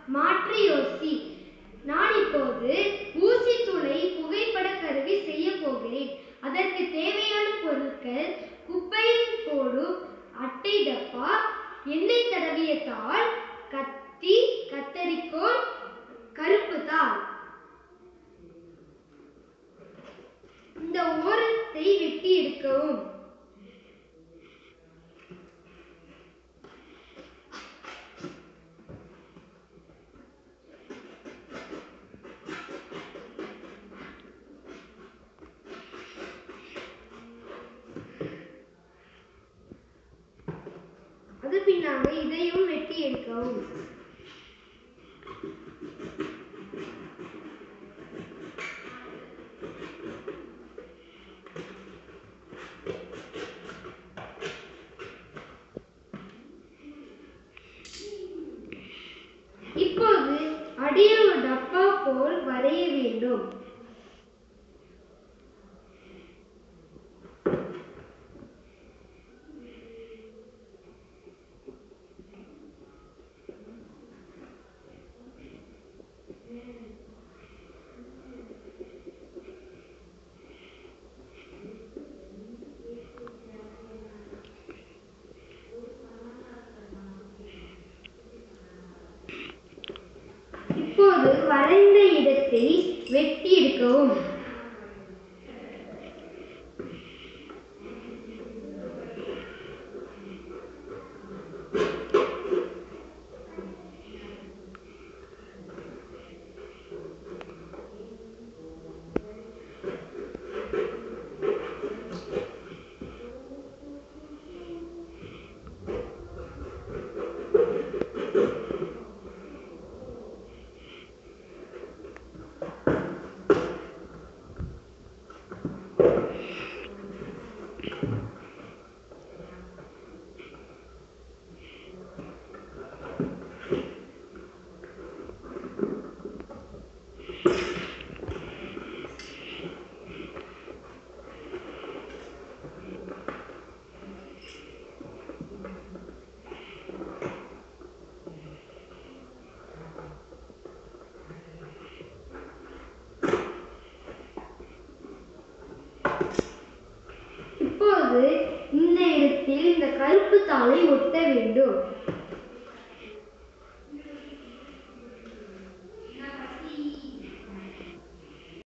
மாற்றி யோசி நான் இப்போது ஊசி துளை புகைப்பட கருவி செய்ய போகிறேன் அதற்கு தேவையான பொருட்கள் குப்பையில் போடும் அட்டை டப்பா எண்ணெய் தடவிய தாள் கத்தி கத்தரிக்கோல் கருப்பு தாள் இந்த ஓரத்தை வெட்டி எடுக்கவும் அது பின்னாக இதையும் வெட்டி எடுக்கவும் இப்போது அடியில் ஒரு டப்பா போல் வரைய வேண்டும் இப்போது வரைந்த இடத்தை வெட்டி எடுக்கவும் இப்போது இந்த இடத்தில் இந்த கருப்பு தாளை ஒட்ட வேண்டும்